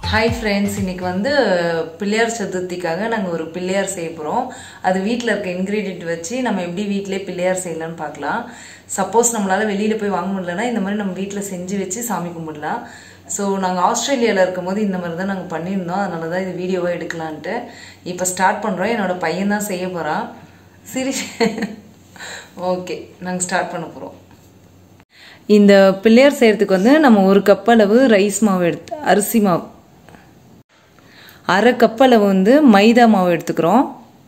Hi friends இன்னைக்கு வந்து பிள்ளையார் சதுர்த்திக்காக நாங்கள் ஒரு பிள்ளையார் செய்ய போகிறோம் அது வீட்டில் இருக்க இன்க்ரீடியன்ட் வச்சு நம்ம எப்படி வீட்டிலே பிள்ளையார் செய்யலாம்னு பார்க்கலாம் சப்போஸ் நம்மளால் வெளியில் போய் வாங்க முடியலன்னா இந்த மாதிரி நம்ம வீட்டில் செஞ்சு வச்சு சாமி கும்பிடலாம் ஸோ நாங்கள் ஆஸ்திரேலியாவில் இருக்கும்போது இந்த மாதிரி தான் நாங்கள் பண்ணியிருந்தோம் அதனால தான் இது வீடியோவாக எடுக்கலான்ட்டு இப்போ ஸ்டார்ட் பண்ணுறோம் என்னோட பையன் தான் செய்ய போகிறான் சரி ஓகே நாங்கள் ஸ்டார்ட் பண்ண போகிறோம் இந்த பிள்ளையார் செய்கிறதுக்கு வந்து நம்ம ஒரு கப் அளவு ரைஸ் மாவு எடுத்து அரிசி மாவு அரை கப் அளவு வந்து மைதா மாவு எடுத்துக்கிறோம்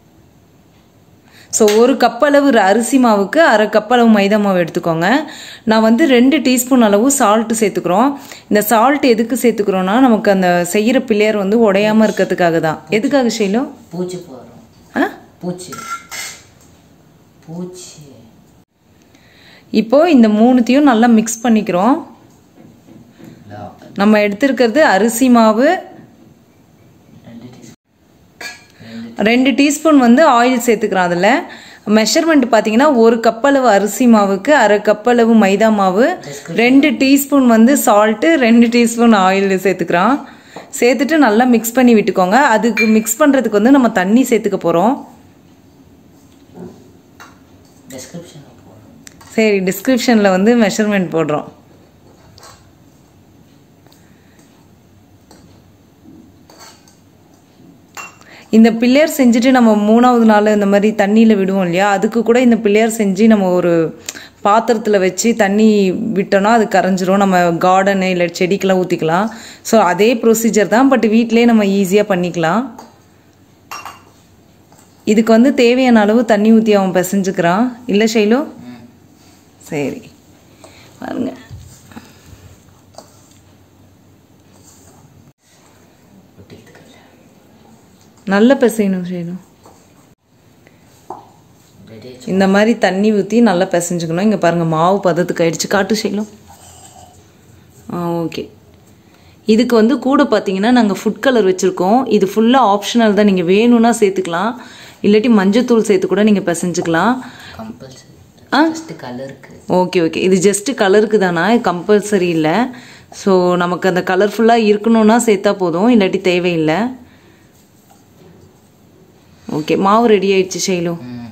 ஸோ ஒரு கப் அளவு ர- அரிசி மாவுக்கு அரை கப் அளவு மைதா மாவு எடுத்துக்கோங்க நான் வந்து ரெண்டு டீஸ்பூன் அளவு சால்ட்டு சேர்த்துக்கிறோம் இந்த சால்ட் எதுக்கு சேர்த்துக்கிறோன்னா நமக்கு அந்த செய்கிற பிள்ளையார் வந்து உடையாம இருக்கிறதுக்காக தான் எதுக்காக செய்யலும் பூச்சி போடுறோம் ஆ பூச்சி பூச்சி இப்போ இந்த மூணுத்தையும் நல்லா மிக்ஸ் பண்ணிக்கிறோம் லா. நம்ம எடுத்திருக்கிறது அரிசி மாவு ரெண்டு டீஸ்பூன் ரெண்டு டீஸ்பூன் வந்து ஆயில் சேர்த்துக்கிறோம் அதில் மெஷர்மெண்ட் பார்த்தீங்கன்னா ஒரு கப் அளவு அரிசி மாவுக்கு அரை கப் அளவு மைதா மாவு ரெண்டு டீஸ்பூன் வந்து சால்ட்டு ரெண்டு டீஸ்பூன் ஆயில் சேர்த்துக்கிறோம் சேர்த்துட்டு நல்லா மிக்ஸ் பண்ணி விட்டுக்கோங்க அதுக்கு மிக்ஸ் பண்ணுறதுக்கு வந்து நம்ம தண்ணி சேர்த்துக்க போகிறோம் டிஸ்கிரிப்ஷனில் போடுறோம் சரி டிஸ்கிரிப்ஷனில் வந்து மெஷர்மெண்ட் போடுறோம் இந்த பிள்ளையார் செஞ்சுட்டு நம்ம மூணாவது நாள் இந்த மாதிரி தண்ணியில் விடுவோம் இல்லையா அதுக்கு கூட இந்த பிள்ளையார் செஞ்சு நம்ம ஒரு பாத்திரத்தில் வச்சு தண்ணி விட்டோம்னா அது கரைஞ்சிரும் நம்ம கார்டனு இல்லை செடிக்கெல்லாம் ஊற்றிக்கலாம் ஸோ அதே ப்ரொசீஜர் தான் பட் வீட்டிலே நம்ம ஈஸியாக பண்ணிக்கலாம் இதுக்கு வந்து தேவையான அளவு தண்ணி ஊற்றி அவன் பிசைஞ்சுக்கிறான் இல்லை ஷைலு ம் சரி பாருங்க ஒட்டிக்கிறதுக்கு நல்ல பிசையணும் செய்யணும் ரெடி இந்த மாதிரி தண்ணி ஊற்றி நல்லா பிசைஞ்சுக்கணும் இங்கே பாருங்கள் மாவு பதத்துக்கு ஆயிடுச்சு காட்டு செய்யலாம் ஆ ஓகே இதுக்கு வந்து கூட பார்த்தீங்கன்னா நாங்கள் ஃபுட் கலர் வச்சுருக்கோம் இது ஃபுல்லாக ஆப்ஷனல் தான் நீங்கள் வேணும்னா சேர்த்துக்கலாம் இல்லாட்டி மஞ்சத்தூள் சேர்த்து கூட நீங்கள் பிசைஞ்சுக்கலாம் கம்பல்சரி ஆ? ஜஸ்ட் கலருக்கு ஓகே ஓகே இது ஜஸ்ட்டு கலருக்கு தானா கம்பல்சரி இல்லை ஸோ நமக்கு அந்த கலர்ஃபுல்லாக இருக்கணும்னா சேர்த்தா போதும் இல்லாட்டி தேவையில்லை ஓகே மாவு ரெடி ஆயிடுச்சு ஷைலு ம்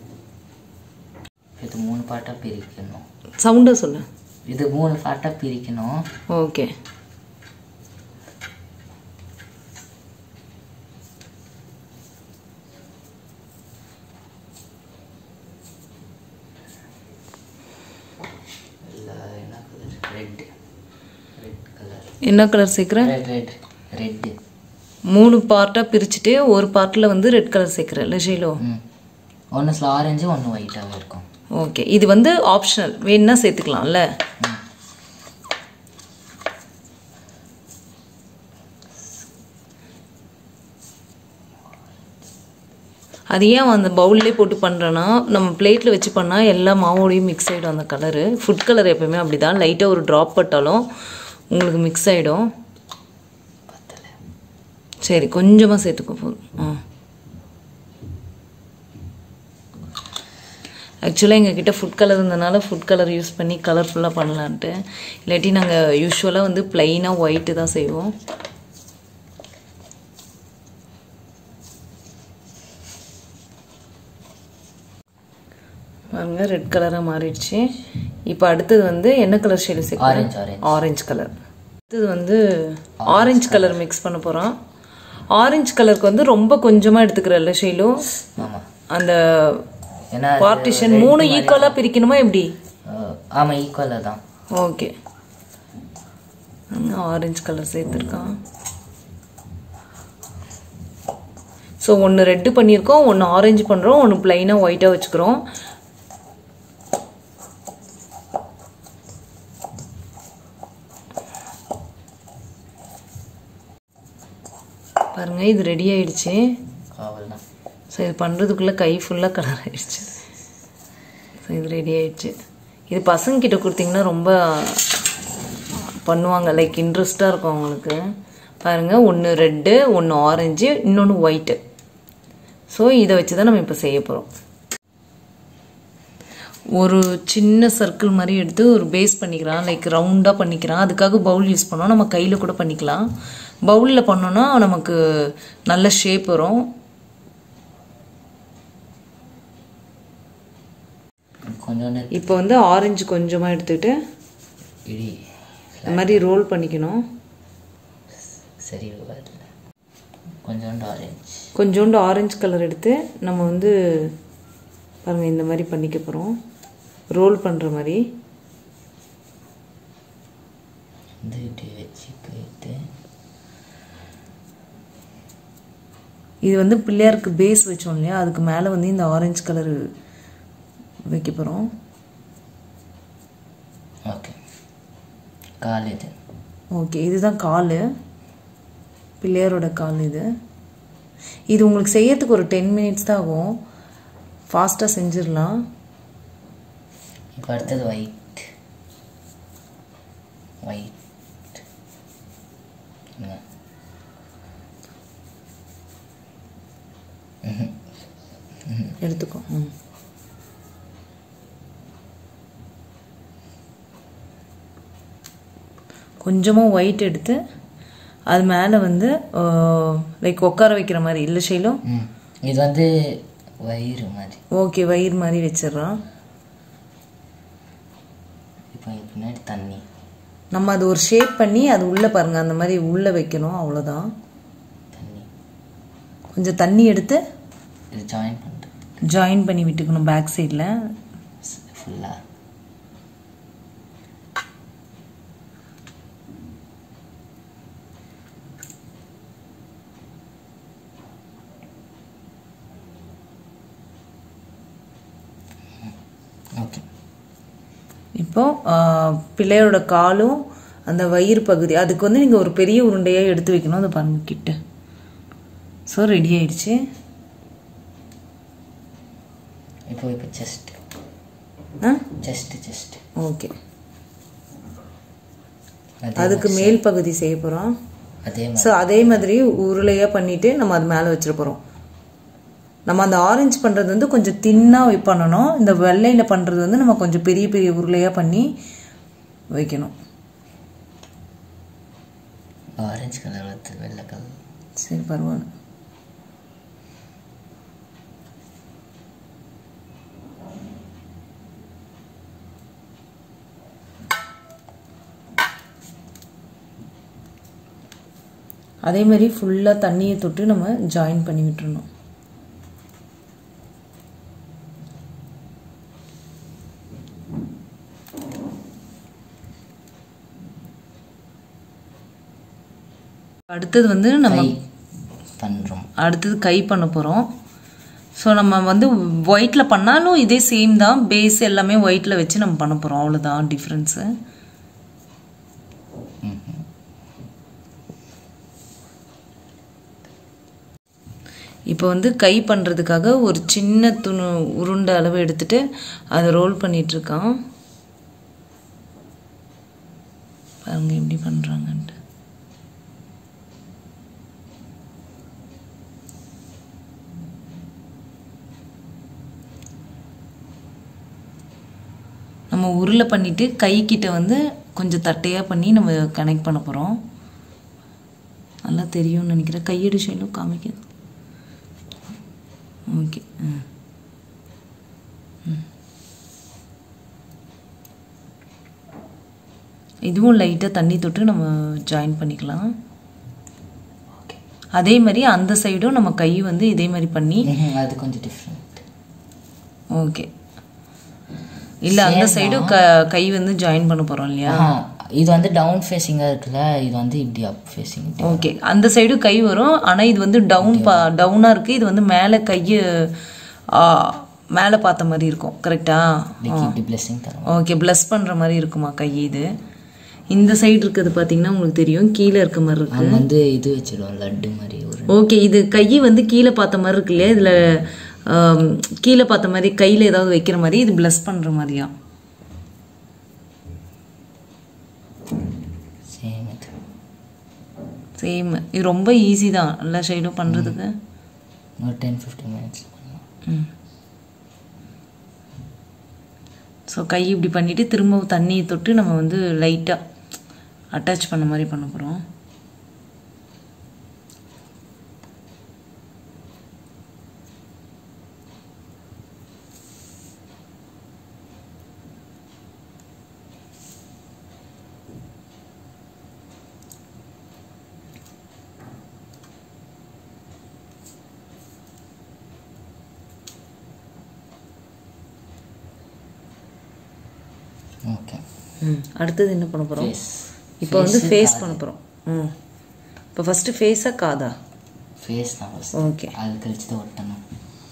இது மூணு பாட்டாக பிரிக்கணும் சவுண்டாக சொல்லு இது மூணு பாட்டாக பிரிக்கணும் ஓகே இல்லை என்ன கலர் ரெட் ரெட் கலர் என்ன கலர் சேர்க்குறேன் ரெட் ரெட் ரெட்டு மூணு பார்ட்டாக பிரிச்சுட்டு ஒரு பார்ட்டில் வந்து ரெட் கலர் சேர்க்குறேன் இல்லை ஷைலோ ம் ஒன்று ஆரஞ்சு ஒன்று ஒயிட்டாகவே இருக்கும் ஓகே இது வந்து ஆப்ஷனல் வேணும்னா சேர்த்துக்கலாம்ல ம் அது ஏன் அந்த பவுல்லே போட்டு பண்ணுறேன்னா நம்ம பிளேட்டில் வச்சு பண்ணால் எல்லா மாவோடையும் மிக்ஸ் ஆகிடும் அந்த கலரு ஃபுட் கலர் எப்பவுமே அப்படி தான் லைட்டாக ஒரு ட்ராப் பட்டாலும் உங்களுக்கு மிக்ஸ் ஆகிடும் பத்தலை சரி கொஞ்சமாக சேர்த்துக்கோ போதும் ஆ ஆக்சுவலாக எங்ககிட்ட ஃபுட் கலர் இருந்தனால ஃபுட் கலர் யூஸ் பண்ணி கலர்ஃபுல்லாக பண்ணலான்ட்டு இல்லாட்டி நாங்கள் யூஸ்வலாக வந்து ப்ளைனாக ஒயிட்டு தான் செய்வோம் பாருங்க ரெட் கலராக மாறிடுச்சு இப்போ அடுத்தது வந்து என்ன கலர் ஷேடு சேர்க்கணும் ஆரஞ்சு ஆரஞ்சு ஆரஞ்சு கலர் அடுத்தது வந்து ஆரஞ்சு கலர் மிக்ஸ் பண்ண போகிறோம் ஆரஞ்சு கலருக்கு வந்து ரொம்ப கொஞ்சமாக எடுத்துக்கிறல்ல ஷைலு ஆமாம் அந்த ஏன்னா அது பார்ட்டிஷன் மூணு ஈக்குவலாக பிரிக்கணுமா எப்படி அஹ், ஆமா ஈக்குவலாக தான் ஓகே ஆரஞ்சு கலர் சேர்த்துருக்கான் ஸோ ஒன்று ரெட்டு பண்ணியிருக்கோம் ஒன்று ஆரஞ்சு பண்ணுறோம் ஒன்று ப்ளைனாக ஒயிட்டாக வச்சுக்கிறோம் பாருங்க இது ரெடி ஆயிடுச்சு அவ்வளோதான் ஸோ இது பண்ணுறதுக்குள்ளே கை ஃபுல்லாக கலர் ஆயிடுச்சு ஸோ இது ரெடி ஆயிடுச்சு இது பசங்க கிட்ட கொடுத்தீங்கன்னா ரொம்ப பண்ணுவாங்க லைக் இன்ட்ரெஸ்டாக இருக்கும் அவங்களுக்கு பாருங்கள் ஒன்று ரெட்டு ஒன்று ஆரஞ்சு இன்னொன்று ஒயிட்டு ஸோ இதை வச்சு தான் நம்ம இப்போ செய்ய போகிறோம் ஒரு சின்ன சர்க்கிள் மாதிரி எடுத்து ஒரு பேஸ் பண்ணிக்கிறான் லைக் ரவுண்டாக பண்ணிக்கிறான் அதுக்காக பவுல் யூஸ் பண்ணோம் நம்ம கையில் கூட பண்ணிக்கலாம் பவுலில் பண்ணோன்னா நமக்கு நல்ல ஷேப் வரும் கொஞ்சோண்டு இப்போ வந்து ஆரஞ்சு கொஞ்சமாக எடுத்துகிட்டு இடி இந்த மாதிரி ரோல் பண்ணிக்கணும் சரி வரல கொஞ்சோண்டு ஆரஞ்சு கொஞ்சோண்டு ஆரஞ்சு கலர் எடுத்து நம்ம வந்து பாருங்கள் இந்த மாதிரி பண்ணிக்க போகிறோம் ரோல் பண்ணுற மாதிரி வந்து இப்படி வச்சு போயிட்டு இது வந்து பிள்ளையாருக்கு பேஸ் வச்சோம் இல்லையா அதுக்கு மேலே வந்து இந்த ஆரஞ்சு கலர் வைக்க போகிறோம் ஓகே கால் இது ஓகே இதுதான் கால் பிள்ளையாரோட கால் இது இது உங்களுக்கு செய்யறதுக்கு ஒரு டென் மினிட்ஸ் தான் ஆகும் ஃபாஸ்ட்டாக செஞ்சிடலாம் இப்போ அடுத்தது ஒயிட் ஒயிட் எடுத்துக்கோ ம் கொஞ்சமாக ஒயிட் எடுத்து அது மேலே வந்து லைக் உட்கார வைக்கிற மாதிரி இல்லை ஷைலும் ம் இது வந்து வயிறு மாதிரி ஓகே வயிறு மாதிரி வச்சிடுறோம் இப்போ இங்க பின்னாடி தண்ணி நம்ம அது ஒரு ஷேப் பண்ணி அது உள்ளே பாருங்க அந்த மாதிரி உள்ளே வைக்கணும் அவ்வளோதான் தண்ணி கொஞ்சம் தண்ணி எடுத்து இது ஜாயின் பண்ணுறது ஜாயின் பண்ணி விட்டுக்கணும் பேக் சைடில் ஃபுல்லாக ஓகே இப்போ ஆ, பிள்ளையோட காலும் அந்த வயிறு பகுதி அதுக்கு வந்து நீங்கள் ஒரு பெரிய உருண்டையாக எடுத்து வைக்கணும் அதை பாருங்க கிட்ட ஸோ ரெடி ஆயிடுச்சு இப்போ இப்போ செஸ்ட் ஆ செஸ்ட் செஸ்ட் ஓகே அதுக்கு மேல் பகுதி செய்ய போகிறோம் அதே ஸோ அதே மாதிரி உருளையாக பண்ணிட்டு நம்ம அது மேலே வச்சிட போகிறோம் நம்ம அந்த ஆரஞ்சு பண்ணுறது வந்து கொஞ்சம் தின்னாக பண்ணணும் இந்த வெள்ளையில் பண்ணுறது வந்து நம்ம கொஞ்சம் பெரிய பெரிய உருளையாக பண்ணி வைக்கணும் ஆரஞ்சு கலர் வந்து வெள்ளை கலர் சரி பரவாயில்ல அதே மாதிரி ஃபுல்லாக தண்ணியை தொட்டு நம்ம ஜாயின் பண்ணி விட்டுறணும் அடுத்தது வந்து நம்ம கை பண்ணுறோம் அடுத்தது கை பண்ண போகிறோம் ஸோ நம்ம வந்து ஒயிட்டில் பண்ணாலும் இதே சேம் தான் பேஸ் எல்லாமே ஒயிட்டில் வச்சு நம்ம பண்ண போகிறோம் அவ்வளோதான் டிஃப்ரென்ஸு இப்போ வந்து கை பண்ணுறதுக்காக ஒரு சின்ன துணு உருண்டை அளவு எடுத்துட்டு அதை ரோல் பண்ணிட்டு இருக்கான் பாருங்க எப்படி பண்ணுறாங்கன்ட்டு நம்ம உருளை பண்ணிட்டு கை கிட்ட வந்து கொஞ்சம் தட்டையாக பண்ணி நம்ம கனெக்ட் பண்ண போகிறோம் நல்லா தெரியும்னு நினைக்கிறேன் கையடி ஷைலும் காமிக்குது ஓகே ம் ம். இதுவும் லைட்டாக தண்ணி தொட்டு நம்ம ஜாயின் பண்ணிக்கலாம் அதே மாதிரி அந்த சைடும் நம்ம கை வந்து இதே மாதிரி பண்ணி ம்ஹும், அது கொஞ்சம் டிஃப்ரெண்ட் ஓகே இல்லை அந்த சைடும் க கை வந்து ஜாயின் பண்ண போகிறோம் இல்லையா இது வந்து டவுன் ஃபேஸிங்காக இருக்குல்ல இது வந்து இப்படி அப் ஃபேஸிங் ஓகே அந்த சைடு கை வரும் ஆனால் இது வந்து டவுன் பா டவுனாக இருக்குது இது வந்து மேலே கையை மேலே பார்த்த மாதிரி இருக்கும் கரெக்டா இப்படி பிளெஸிங் தரும் ஓகே ப்ளஸ் பண்ணுற மாதிரி இருக்குமா கை இது இந்த சைடு இருக்கிறது பார்த்தீங்கன்னா உங்களுக்கு தெரியும் கீழே இருக்க மாதிரி இருக்கு அவங்க வந்து இது வச்சிடுவோம் லட்டு மாதிரி ஒரு ஓகே இது கை வந்து கீழே பார்த்த மாதிரி இருக்கு இல்லையா இதில் கீழே பார்த்த மாதிரி கையில் ஏதாவது வைக்கிற மாதிரி இது ப்ளஸ் பண்ணுற மாதிரியா சேம் இது சேம் இது ரொம்ப ஈஸி தான் எல்லா சைடும் பண்ணுறதுக்கு ஒரு டென் ஃபிஃப்டீன் மினிட்ஸ் பண்ணலாம் ஸோ கை இப்படி பண்ணிவிட்டு திரும்பவும் தண்ணியை தொட்டு நம்ம வந்து லைட்டாக அட்டாச் பண்ண மாதிரி பண்ண போகிறோம் ஓகே ம் அடுத்தது என்ன பண்ண போகிறோம் ஃபேஸ் இப்போ வந்து ஃபேஸ் பண்ண போகிறோம் ம் இப்போ ஃபஸ்ட்டு ஃபேஸாக காதா ஃபேஸ் தான் ஃபஸ்ட் ஓகே அது கழிச்சு தான் ஒட்டணும்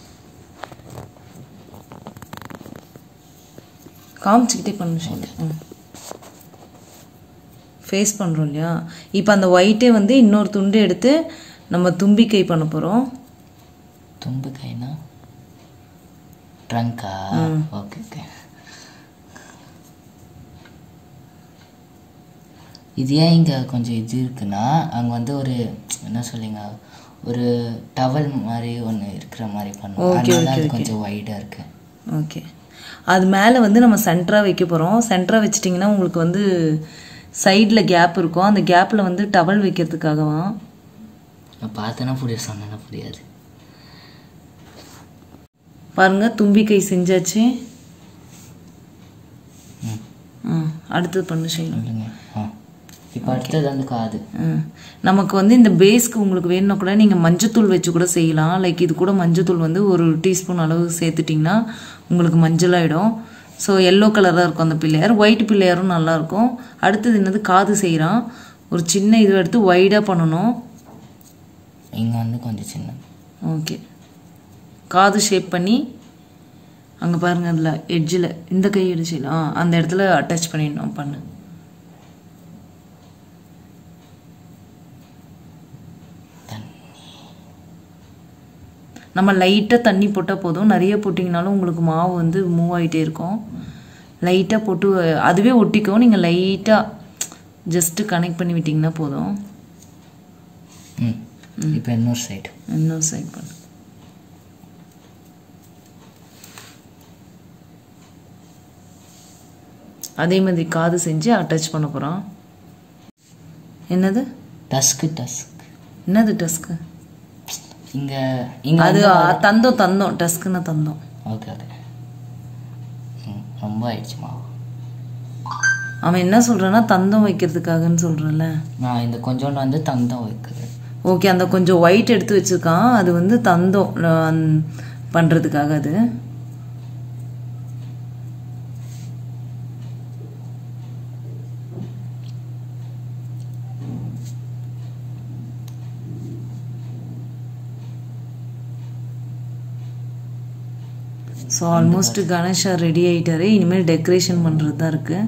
காமிச்சிக்கிட்டே பண்ணு ஷைலு ம் ஃபேஸ் பண்ணுறோம் இல்லையா இப்போ அந்த ஒயிட்டே வந்து இன்னொரு துண்டு எடுத்து நம்ம தும்பிக்கை பண்ண போகிறோம் தும்பு கைனா ட்ரங்கா ஓகே ஓகே இது ஏன் இங்கே கொஞ்சம் இது இருக்குன்னா அங்கே வந்து ஒரு என்ன சொல்லுங்க ஒரு டவல் மாதிரி ஒன்று இருக்கிற மாதிரி பண்ணுவோம் அதனால அது கொஞ்சம் வைடாக இருக்கு ஓகே அது மேலே வந்து நம்ம சென்டராக வைக்க போகிறோம் சென்டராக வச்சிட்டிங்கன்னா உங்களுக்கு வந்து சைடில் கேப் இருக்கும் அந்த கேப்பில் வந்து டவல் வைக்கிறதுக்காகவா நான் பார்த்தேன்னா புரியாது சொன்னேன்னா புரியாது பாருங்க தும்பிக்கை செஞ்சாச்சு ம் ம் அடுத்தது பண்ணு செய்யணும் சொல்லுங்க ஆ இப்போ அடுத்தது வந்து காது ம். நமக்கு வந்து இந்த பேஸ்க்கு உங்களுக்கு வேணும்னா கூட நீங்கள் மஞ்சத்தூள் வச்சு கூட செய்யலாம் லைக் இது கூட மஞ்சத்தூள் வந்து ஒரு டீஸ்பூன் அளவு சேர்த்துட்டிங்கன்னா உங்களுக்கு மஞ்சளாயிடும் ஸோ எல்லோ கலராக இருக்கும் அந்த பிள்ளையார் ஒயிட் பிள்ளையாரும் நல்லாயிருக்கும் அடுத்தது என்னது காது செய்கிறான் ஒரு சின்ன இது எடுத்து ஒய்டாக பண்ணணும் இங்கே வந்து கொஞ்சம் சின்ன ஓகே காது ஷேப் பண்ணி அங்கே பாருங்க அதில் எட்ஜில் இந்த கை அடிச்சில ஆ அந்த இடத்துல அட்டாச் பண்ணிடணும் பண்ணு நம்ம லைட்டாக தண்ணி போட்டால் போதும் நிறைய போட்டிங்கனாலும் உங்களுக்கு மாவு வந்து மூவ் ஆகிட்டே இருக்கும் லைட்டாக போட்டு அதுவே ஒட்டிக்கும் நீங்கள் லைட்டாக ஜஸ்ட்டு கனெக்ட் பண்ணி விட்டிங்கன்னா போதும் ம் இப்போ இன்னொரு சைடு இன்னொரு சைட் பண்ணு அதே மாதிரி காது செஞ்சு அட்டாச் பண்ண போகிறோம் என்னது டஸ்க்கு டஸ்க் என்னது டஸ்க்கு இங்கே இங்கே அது ஆ, தந்தம் தந்தம் டஸ்க்குன்னு தந்தம் ஓகே ஓகே ம் ரொம்ப ஆயிடுச்சு மாவு அவன் என்ன சொல்கிறான்னா தந்தம் வைக்கிறதுக்காகன்னு சொல்கிறல்ல நான் இந்த கொஞ்சோண்டு வந்து தந்தம் வைக்குது ஓகே அந்த கொஞ்சம் ஒயிட் எடுத்து வச்சிருக்கான் அது வந்து தந்தம் நான் பண்ணுறதுக்காக அது ஸோ ஆல்மோஸ்ட் கணேஷா ரெடி ஆயிட்டாரு இனிமேல் டெக்கரேஷன் பண்ணுறது தான் இருக்குது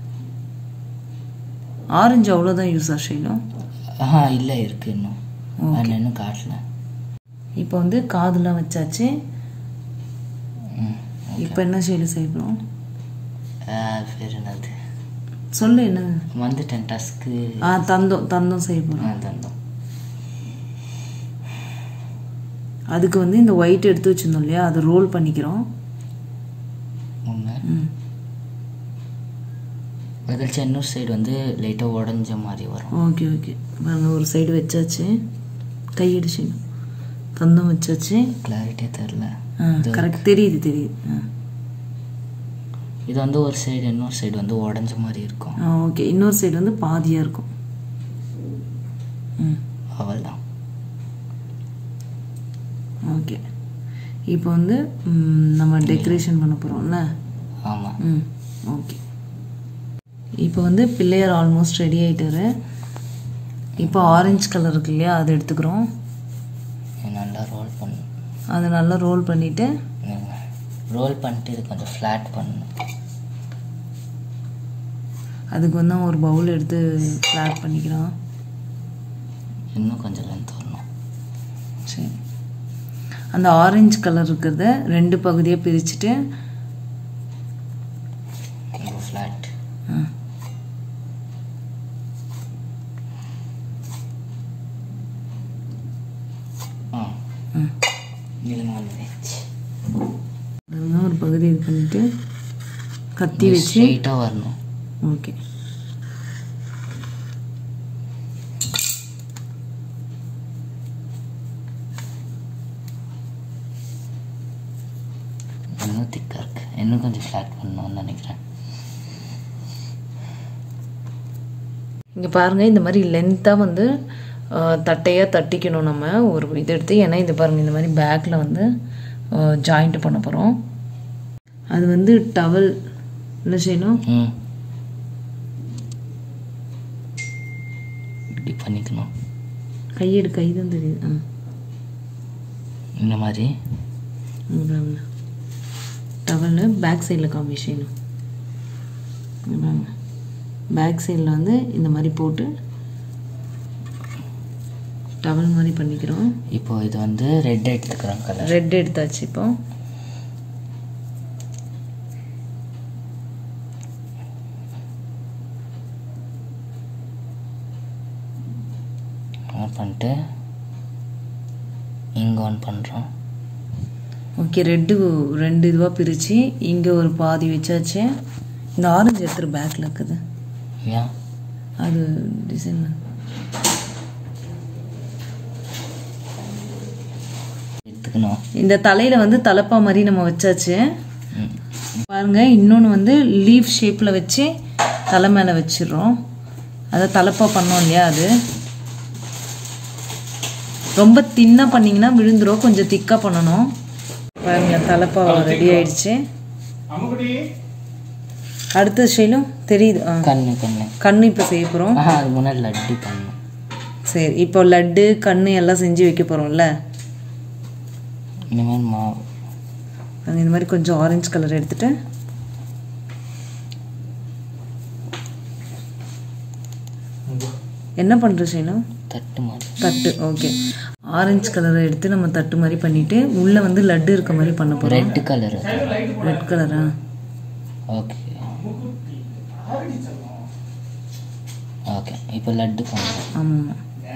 ஆரஞ்சு அவ்வளோதான் யூஸ் ஆஷைலும் ஆஹா இல்லை இருக்கு இன்னும் நான் இன்னும் காட்டல இப்போ வந்து காதுலாம் வச்சாச்சு ம் இப்போ என்ன ஷேடு செய்யணும் அது பேர் என்னது சொல்லு என்ன வந்துட்டேன் டஸ்க்கு ஆ தந்தம் தந்தம் செய்ய போகிறோம் ஆ தந்தம் அதுக்கு வந்து இந்த ஒயிட் எடுத்து வச்சிருந்தோம் இல்லையா அதை ரோல் பண்ணிக்கிறோம் ஒன்று ம் அது கழிச்சு இன்னொரு சைடு வந்து லைட்டாக உடஞ்ச மாதிரி வரும் ஓகே ஓகே பாருங்க ஒரு சைடு வச்சாச்சு கையடிச்சு தந்தம் வச்சாச்சு கிளாரிட்டியாக தெரில ஆ கரெக்ட் தெரியுது தெரியுது ஆ இது வந்து ஒரு சைடு இன்னொரு சைடு வந்து உடஞ்ச மாதிரி இருக்கும் ஆ ஓகே இன்னொரு சைடு வந்து பாதியாக இருக்கும் ம் அவள் தான் ஓகே இப்போ வந்து ம், நம்ம டெக்கரேஷன் பண்ண போகிறோம்ல ஆமாம் ம் ஓகே இப்போ வந்து பிள்ளையார் ஆல்மோஸ்ட் ரெடி ஆயிட்டாரு இப்போ ஆரஞ்சு கலர் இருக்கு இல்லையா அதை எடுத்துக்கிறோம் நல்லா ரோல் பண்ணு அதை நல்லா ரோல் பண்ணிவிட்டு ரோல் பண்ணிட்டு இது கொஞ்சம் ஃப்ளாட் பண்ணணும் அதுக்கு வந்து ஒரு பவுல் எடுத்து ஃப்ளாட் பண்ணிக்கிறோம் இன்னும் கொஞ்சம் லென்த் வரணும் சரி அந்த ஆரஞ்சு கலர் இருக்கிறத ரெண்டு பகுதியாக பிரிச்சுட்டு ரொம்ப ஃப்ளாட் ஆ, ஆ ம். நீளமாக வந்துச்சு அதெல்லாம் ஒரு பகுதி இது பண்ணிட்டு கத்தி வச்சு ஸ்ட்ரெயிட்டாக வரணும் ஓகே இன்னும் திக்காக இருக்கு இன்னும் கொஞ்சம் ஃப்ளாட் பண்ணணும்னு நினைக்கிறேன் இங்கே பாருங்கள் இந்த மாதிரி லென்த்தாக வந்து தட்டையாக தட்டிக்கணும் நம்ம ஒரு இது எடுத்து ஏன்னா இது பாருங்கள் இந்த மாதிரி பேக்கில் வந்து ஜாயிண்ட் பண்ண போகிறோம் அது வந்து டவல் என்ன செய்யணும் ம் பண்ணிக்கணும் கையெடு கை தான் தெரியுது ஆ இந்த மாதிரி டவலு பேக் சைடில் காமி செய்யணும் பேக் சைடில் வந்து இந்த மாதிரி போட்டு டவல் மாதிரி பண்ணிக்கிறோம் இப்போ இது வந்து ரெட் எடுத்துக்கிறோம் கலர் ரெட் எடுத்தாச்சு இப்போ ஆன் பண்ணிட்டு இங்கே ஆன் பண்ணுறோம் ஓகே ரெட்டு ரெண்டு இதுவாக பிரித்து இங்கே ஒரு பாதி வச்சாச்சு இந்த ஆரஞ்சு எடுத்துரு பேக்கில் இருக்குது ஏன் அது டிசைன் எடுத்துக்கணும் இந்த தலையில் வந்து தலைப்பா மாதிரி நம்ம வச்சாச்சு ம். பாருங்க இன்னொன்று வந்து லீஃப் ஷேப்பில் வச்சு தலை மேலே வச்சிடுறோம் அதை தலைப்பா பண்ணோம் இல்லையா அது ரொம்ப தின்னாக பண்ணிங்கன்னா விழுந்துரும் கொஞ்சம் திக்காக பண்ணணும் பாருங்க தலைப்பா ரெடி ஆயிடுச்சு அடுத்த ஷைலும் தெரியுது ஆ கண்ணு கண்ணு கண்ணு இப்போ செய்ய போகிறோம் ஆஹா அது முன்னாடி லட்டு பண்ணணும் சரி இப்போ லட்டு கண்ணு எல்லாம் செஞ்சு வைக்க போகிறோம்ல இந்த மாதிரி மாவு அது இந்த மாதிரி கொஞ்சம் ஆரஞ்சு கலர் எடுத்துட்டு என்ன பண்ணுற செய்யணும் தட்டு மாதிரி தட்டு ஓகே ஆரஞ்சு கலரை எடுத்து நம்ம தட்டு மாதிரி பண்ணிட்டு உள்ள வந்து லட்டு இருக்க மாதிரி பண்ண போறோம் ரெட் கலர் ரெட் கலரா ஓகே ஓகே இப்போ லட்டு பண்ணலாம் ஆமாம்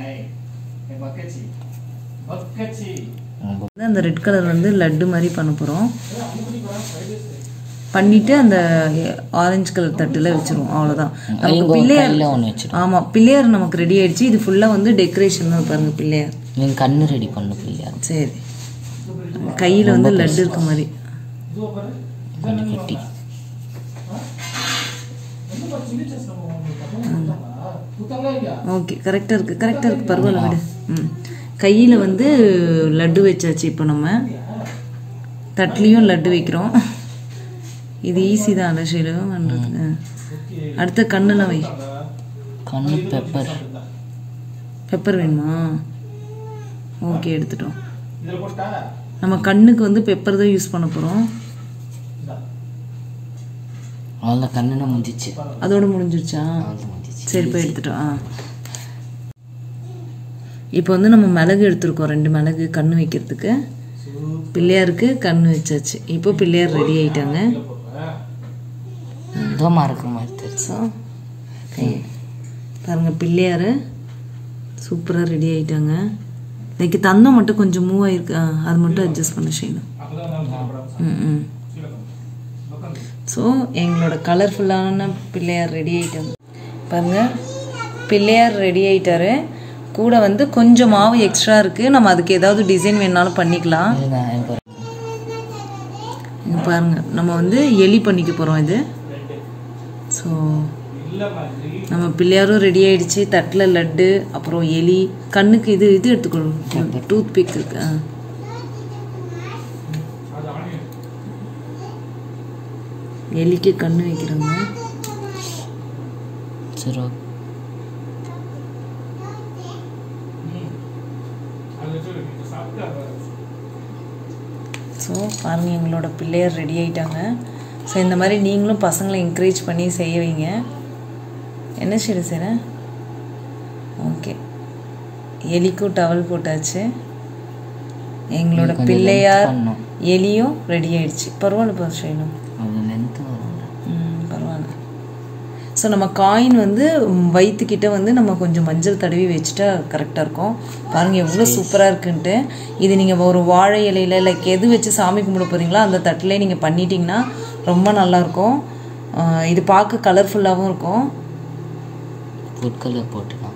ரொம்ப வந்து அந்த ரெட் கலர் வந்து லட்டு மாதிரி பண்ண போகிறோம் பண்ணிட்டு அந்த ஆரஞ்சு கலர் தட்டில் வச்சிருவோம் அவ்வளோதான் நமக்கு இங்கே ஒரு பிள்ளையார் கையில் ஒன்று வச்சிடும் ஆமாம் பிள்ளையார் நமக்கு ரெடி ஆயிடுச்சு இது ஃபுல்லாக வந்து டெக்கரேஷன் தான் பாருங்க பிள்ளையார் நீங்கள் கண்ணு ரெடி பண்ணு பிள்ளையா சரி கையில் வந்து லட்டு இருக்க மாதிரி கொஞ்சம் கட்டி ஓகே கரெக்டாக இருக்குது கரெக்டாக இருக்குது பரவாயில்ல விடு ம் கையில் வந்து லட்டு வச்சாச்சு இப்போ நம்ம தட்லேயும் லட்டு வைக்கிறோம் இது ஈஸி தான் அலசையிலும் பண்ணுறதுக்கு அடுத்த கண்ணில் வை கண்ணு பெப்பர் பெப்பர் வேணுமா ஓகே எடுத்துட்டோம் நம்ம கண்ணுக்கு வந்து பெப்பர் தான் யூஸ் பண்ண போகிறோம் அவ்வளோ கண்ணுன்னு முடிஞ்சிச்சு அதோட முடிஞ்சிருச்சா அவ்வளோ முடிஞ்சிச்சு சரி போய் எடுத்துட்டோம் ஆ இப்போ வந்து நம்ம மிளகு எடுத்திருக்கோம் ரெண்டு மிளகு கண்ணு வைக்கிறதுக்கு பிள்ளையாருக்கு கண்ணு வச்சாச்சு இப்போ பிள்ளையார் ரெடி ஆயிட்டாங்க இதமா இருக்கிற மாதிரி தெரியுது ஸோ பாருங்க பிள்ளையார் சூப்பராக ரெடி ஆயிட்டாங்க இன்னைக்கு தந்தம் மட்டும் கொஞ்சம் மூவ் ஆயிருக்கு ஆ, அது மட்டும் அட்ஜஸ்ட் பண்ண செய்யணும் ம் ம் ஸோ எங்களோட கலர்ஃபுல்லான பிள்ளையார் ரெடி ஆயிட்டாங்க பாருங்க பிள்ளையார் ரெடி ஆயிட்டாரு கூட வந்து கொஞ்சம் மாவு எக்ஸ்ட்ரா இருக்கு நம்ம அதுக்கு ஏதாவது டிசைன் வேணாலும் பண்ணிக்கலாம் இருங்க எனக்கு ஒரு- இங்க பாருங்க நம்ம வந்து எலி பண்ணிக்க போகிறோம் இது ஸோ நம்ம பிள்ளையாரும் ரெடி ஆயிடுச்சு தட்டில் லட்டு அப்புறம் எலி கண்ணுக்கு இது இது எடுத்துக்கணும் டூத் பிக் இருக்கு ஆ. எலிக்கு கண்ணு வைக்கிறோங்க சரி ஓகே ஸோ பாருங்க எங்களோட பிள்ளையார் ரெடி ஆயிட்டாங்க ஸோ இந்த மாதிரி நீங்களும் பசங்களை என்கரேஜ் பண்ணி செய்ய வைங்க என்ன சரி சார் ஓகே எலிக்கும் டவல் போட்டாச்சு எங்களோட கொஞ்சம் பிள்ளையார் length பண்ணணும். எலியும் ரெடி ஆயிடுச்சு பரவாயில்ல பாரு ஷைனு அது லென்த்து வரும்ல ம் பரவாயில்ல ஸோ நம்ம காயின் வந்து ம், வயிற்றுக்கிட்ட வந்து நம்ம கொஞ்சம் மஞ்சள் தடவி வச்சுட்டா கரெக்டாக இருக்கும் பாருங்கள் எவ்வளோ சூப்பராக இருக்குன்ட்டு இது நீங்கள் ஒரு வாழை இலையில லைக் எது வச்சு சாமி கும்பிட போகிறீங்களோ அந்த தட்டிலே நீங்கள் பண்ணிட்டீங்கன்னா ரொம்ப நல்லாயிருக்கும் இது பார்க்க கலர்ஃபுல்லாகவும் இருக்கும் ஃபுட் கலர் போட்டுக்கலாம்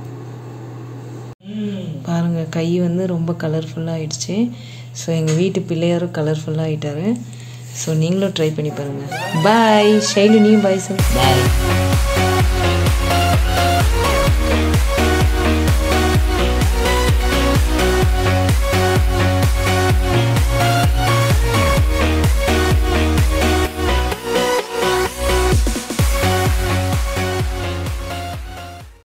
பாருங்கள் கை வந்து ரொம்ப கலர்ஃபுல்லாக ஆயிடுச்சு ஸோ எங்கள் வீட்டு பிள்ளையாரும் கலர்ஃபுல்லாக ஆயிட்டாரு ஸோ நீங்களும் ட்ரை பண்ணி பாருங்கள் பாய் ஷைலு நீயும் பாய் சார் பாய்